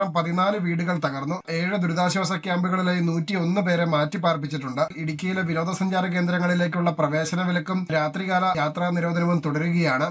പതിനാല് വീടുകൾ തകർന്നു ഏഴ് ദുരിതാശ്വാസ ക്യാമ്പുകളിലായി നൂറ്റി ഒന്ന് പേരെ മാറ്റിപ്പാർപ്പിച്ചിട്ടുണ്ട് ഇടുക്കിയിലെ വിനോദസഞ്ചാര കേന്ദ്രങ്ങളിലേക്കുള്ള പ്രവേശന വിലക്കും രാത്രികാല യാത്രാ നിരോധനവും തുടരുകയാണ്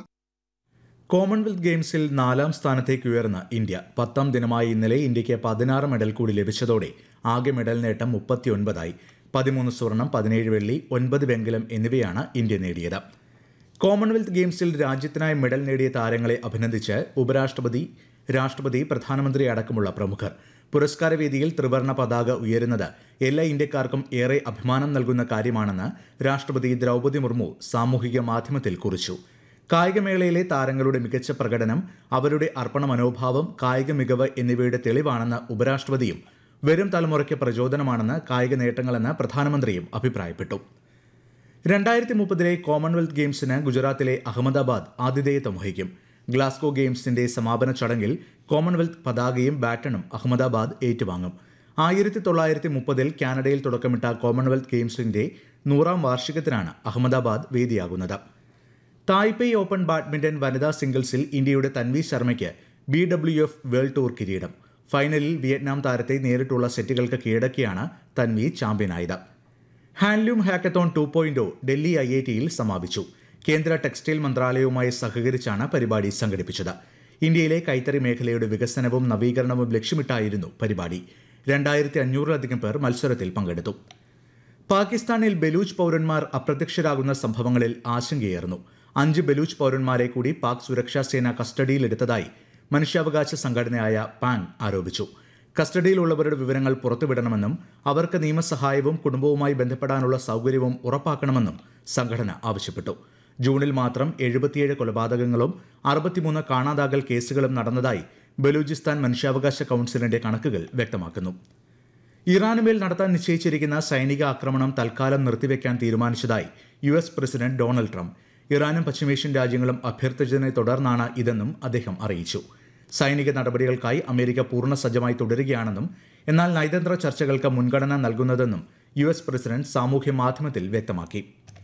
കോമൺവെൽത്ത് ഗെയിംസിൽ നാലാം സ്ഥാനത്തേക്ക് ഉയർന്ന ഇന്ത്യ പത്താം ദിനമായി ഇന്നലെ ഇന്ത്യയ്ക്ക് പതിനാറ് മെഡൽ കൂടി ലഭിച്ചതോടെ ആകെ മെഡൽ നേട്ടം മുപ്പത്തിയൊൻപതായി പതിമൂന്ന് സ്വർണം പതിനേഴ് വെള്ളി ഒൻപത് വെങ്കലം എന്നിവയാണ് ഇന്ത്യ നേടിയത് കോമൺവെൽത്ത് ഗെയിംസിൽ രാജ്യത്തിനായി മെഡൽ നേടിയ താരങ്ങളെ അഭിനന്ദിച്ച് ഉപരാഷ്ട്രപതി രാഷ്ട്രപതി പ്രധാനമന്ത്രി അടക്കമുള്ള പ്രമുഖർ പുരസ്കാരവേദിയിൽ ത്രിവർണ പതാക ഉയരുന്നത് എല്ലാ ഇന്ത്യക്കാർക്കും ഏറെ അഭിമാനം നൽകുന്ന കാര്യമാണെന്ന് രാഷ്ട്രപതി ദ്രൗപദി മുർമു സാമൂഹിക മാധ്യമത്തിൽ കുറിച്ചു കായികമേളയിലെ താരങ്ങളുടെ മികച്ച പ്രകടനം അവരുടെ അർപ്പണ മനോഭാവം കായിക മികവ് എന്നിവയുടെ തെളിവാണെന്ന് ഉപരാഷ്ട്രപതിയും വരും തലമുറയ്ക്ക് പ്രചോദനമാണെന്ന് കായിക നേട്ടങ്ങളെന്ന് പ്രധാനമന്ത്രിയും അഭിപ്രായപ്പെട്ടു രണ്ടായിരത്തി മുപ്പതിലെ കോമൺവെൽത്ത് ഗെയിംസിന് ഗുജറാത്തിലെ അഹമ്മദാബാദ് ആതിഥേയത്വം വഹിക്കും ഗ്ലാസ്ഗോ ഗെയിംസിന്റെ സമാപന ചടങ്ങിൽ കോമൺവെൽത്ത് പതാകയും ബാറ്റണും അഹമ്മദാബാദ് ഏറ്റുവാങ്ങും ആയിരത്തി തൊള്ളായിരത്തി മുപ്പതിൽ കാനഡയിൽ തുടക്കമിട്ട കോമൺവെൽത്ത് ഗെയിംസിന്റെ നൂറാം വാർഷികത്തിനാണ് അഹമ്മദാബാദ് വേദിയാകുന്നത് തായ്പേയ് ഓപ്പൺ ബാഡ്മിന്റൺ വനിതാ സിംഗിൾസിൽ ഇന്ത്യയുടെ തൻവി ശർമ്മയ്ക്ക് B W F world tour കിരീടം ഫൈനലിൽ വിയറ്റ്നാം താരത്തെ നേരിട്ടുള്ള സെറ്റുകൾക്ക് കീഴടക്കിയാണ് തൻവി ചാമ്പ്യനായത് handloom hackathon two point Delhi I I ടിയിൽ സമാപിച്ചു കേന്ദ്ര ടെക്സ്റ്റൈൽ മന്ത്രാലയവുമായി സഹകരിച്ചാണ് പരിപാടി സംഘടിപ്പിച്ചത് ഇന്ത്യയിലെ കൈത്തറി മേഖലയുടെ വികസനവും നവീകരണവും ലക്ഷ്യമിട്ടായിരുന്നു പരിപാടി രണ്ടായിരത്തി അഞ്ഞൂറിലധികം പേർ മത്സരത്തിൽ പങ്കെടുത്തു പാകിസ്ഥാനിൽ ബലൂച്ച് പൗരന്മാർ അപ്രത്യക്ഷരാകുന്ന സംഭവങ്ങളിൽ ആശങ്കയേറുന്നു അഞ്ച് ബലൂച്ച് പൗരന്മാരെ കൂടി പാക് സുരക്ഷാ സേന കസ്റ്റഡിയിലെടുത്തതായി മനുഷ്യാവകാശ സംഘടനയായ പാങ് ആരോപിച്ചു കസ്റ്റഡിയിലുള്ളവരുടെ വിവരങ്ങൾ പുറത്തുവിടണമെന്നും അവർക്ക് നിയമസഹായവും കുടുംബവുമായി ബന്ധപ്പെടാനുള്ള സൗകര്യവും ഉറപ്പാക്കണമെന്നും സംഘടന ആവശ്യപ്പെട്ടു ജൂണിൽ മാത്രം എഴുപത്തിയേഴ് കൊലപാതകങ്ങളും അറുപത്തിമൂന്ന് കാണാതാകൽ കേസുകളും നടന്നതായി ബലൂചിസ്ഥാൻ മനുഷ്യാവകാശ കൌൺസിലിന്റെ കണക്കുകൾ വ്യക്തമാക്കുന്നു ഇറാനുമേൽ നടത്താൻ നിശ്ചയിച്ചിരിക്കുന്ന സൈനിക ആക്രമണം തൽക്കാലം നിർത്തിവെക്കാൻ തീരുമാനിച്ചതായി U S president Donald Trump ഇറാനും പശ്ചിമേഷ്യൻ രാജ്യങ്ങളും അഭ്യർത്ഥിച്ചതിനെ തുടർന്നാണ് ഇതെന്നും അദ്ദേഹം അറിയിച്ചു സൈനിക നടപടികൾക്കായി അമേരിക്ക പൂർണ്ണ സജ്ജമായി തുടരുകയാണെന്നും എന്നാൽ നയതന്ത്ര ചർച്ചകൾക്ക് മുൻഗണന നൽകുന്നതെന്നും യു എസ് പ്രസിഡന്റ് സാമൂഹ്യ മാധ്യമത്തിൽ വ്യക്തമാക്കി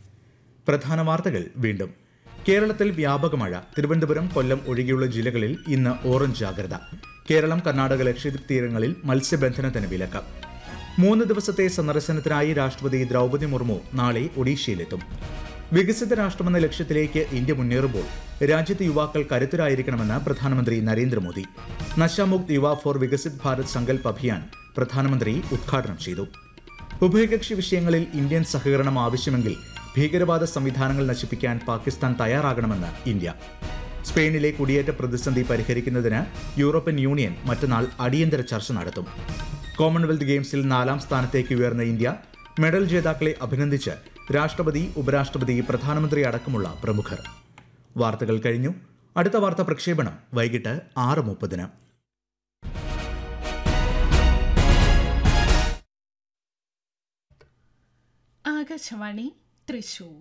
പ്രധാന വാർത്തകൾ വീണ്ടും കേരളത്തിൽ വ്യാപക മഴ തിരുവനന്തപുരം കൊല്ലം ഒഴികെയുള്ള ജില്ലകളിൽ ഇന്ന് ഓറഞ്ച് ജാഗ്രത കേരളം കർണാടക ലക്ഷദ്വീപ് തീരങ്ങളിൽ മത്സ്യബന്ധനത്തിന് വിലക്ക് മൂന്ന് ദിവസത്തെ സന്ദർശനത്തിനായി രാഷ്ട്രപതി ദ്രൗപദി മുർമു നാളെ ഒഡീഷയിലെത്തും വികസിത രാഷ്ട്രമെന്ന ലക്ഷ്യത്തിലേക്ക് ഇന്ത്യ മുന്നേറുമ്പോൾ രാജ്യത്തെ യുവാക്കൾ കരുത്തരായിരിക്കണമെന്ന് പ്രധാനമന്ത്രി നരേന്ദ്രമോദി നശാമുക്ത് യുവ ഫോർ വികസിത് ഭാരത് സങ്കൽപ് അഭിയാൻ പ്രധാനമന്ത്രി ഉദ്ഘാടനം ചെയ്തു ഉഭയകക്ഷി വിഷയങ്ങളിൽ ഇന്ത്യൻ സഹകരണം ആവശ്യമെങ്കിൽ ഭീകരവാദ സംവിധാനങ്ങൾ നശിപ്പിക്കാൻ പാകിസ്ഥാൻ തയ്യാറാകണമെന്ന് ഇന്ത്യ സ്പെയിനിലെ കുടിയേറ്റ പ്രതിസന്ധി പരിഹരിക്കുന്നതിന് യൂറോപ്യൻ യൂണിയൻ മറ്റന്നാൾ അടിയന്തര ചർച്ച നടത്തും കോമൺവെൽത്ത് ഗെയിംസിൽ നാലാം സ്ഥാനത്തേക്ക് ഉയർന്ന ഇന്ത്യ മെഡൽ ജേതാക്കളെ അഭിനന്ദിച്ച് രാഷ്ട്രപതി ഉപരാഷ്ട്രപതി പ്രധാനമന്ത്രി അടക്കമുള്ള പ്രമുഖർ വാർത്തകൾ കഴിഞ്ഞു അടുത്ത വാർത്താ പ്രക്ഷേപണം വൈകിട്ട് ആറ് മുപ്പതിന് ആകാശവാണി തൃശൂർ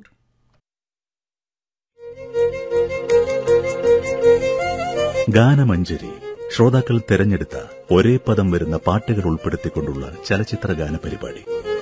ഗാനമഞ്ജരി ശ്രോതാക്കൾ തെരഞ്ഞെടുത്ത ഒരേ പദം വരുന്ന പാട്ടുകൾ ഉൾപ്പെടുത്തിക്കൊണ്ടുള്ള ചലച്ചിത്ര ഗാന പരിപാടി